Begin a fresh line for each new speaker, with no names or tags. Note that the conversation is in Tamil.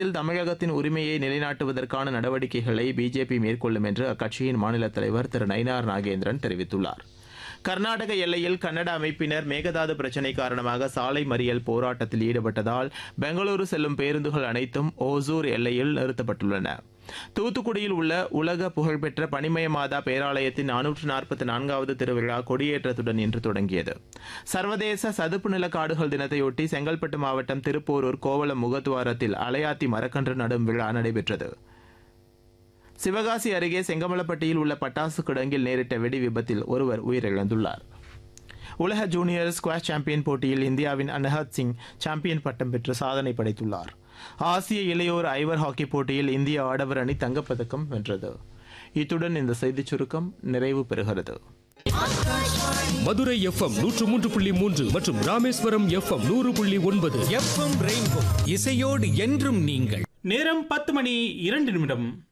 இதில் தமிழகத்தின் உரிமையை நிலைநாட்டுவதற்கான நடவடிக்கைகளை பிஜேபி மேற்கொள்ளும் என்று அக்கட்சியின் மாநில தலைவர் திரு நயினார் நாகேந்திரன் தெரிவித்துள்ளார் கர்நாடக எல்லையில் கன்னட அமைப்பினர் மேகதாது பிரச்சினை காரணமாக சாலை மறியல் போராட்டத்தில் ஈடுபட்டதால் பெங்களூரு செல்லும் பேருந்துகள் அனைத்தும் ஓசூர் எல்லையில் நிறுத்தப்பட்டுள்ளன தூத்துக்குடியில் உள்ள உலக புகழ்பெற்ற பனிமய மாதா பேராலயத்தின் நானூற்று நாற்பத்தி நான்காவது திருவிழா கொடியேற்றத்துடன் இன்று தொடங்கியது சர்வதேச சதுப்பு நில காடுகள் தினத்தையொட்டி செங்கல்பட்டு மாவட்டம் திருப்போரூர் கோவளம் முகத்துவாரத்தில் அலையாத்தி மரக்கன்று நடும் விழா நடைபெற்றது சிவகாசி அருகே செங்கமலப்பட்டியில் உள்ள பட்டாசு கிடங்கில் நேரிட்ட வெடி விபத்தில் ஒருவர் உயிரிழந்துள்ளார் உலக ஜூனியர் ஸ்குவாஷ் சாம்பியன் போட்டியில் இந்தியாவின் அனஹத் சிங் சாம்பியன் பட்டம் பெற்று சாதனை படைத்துள்ளார் ஆசிய இளையோர் ஐவர் ஹாக்கி போட்டியில் இந்திய ஆடவர் அணி தங்கப்பதக்கம் வென்றது இத்துடன் இந்த செய்திச் சுருக்கம் நிறைவு பெறுகிறது
மதுரை எஃப்எம் நூற்று மூன்று புள்ளி மூன்று மற்றும் ராமேஸ்வரம் எஃப்எம் நூறு புள்ளி ஒன்பது
எஃப்எம் ரெயின்போ இசையோடு என்றும் நீங்கள்
நேரம் பத்து மணி இரண்டு நிமிடம்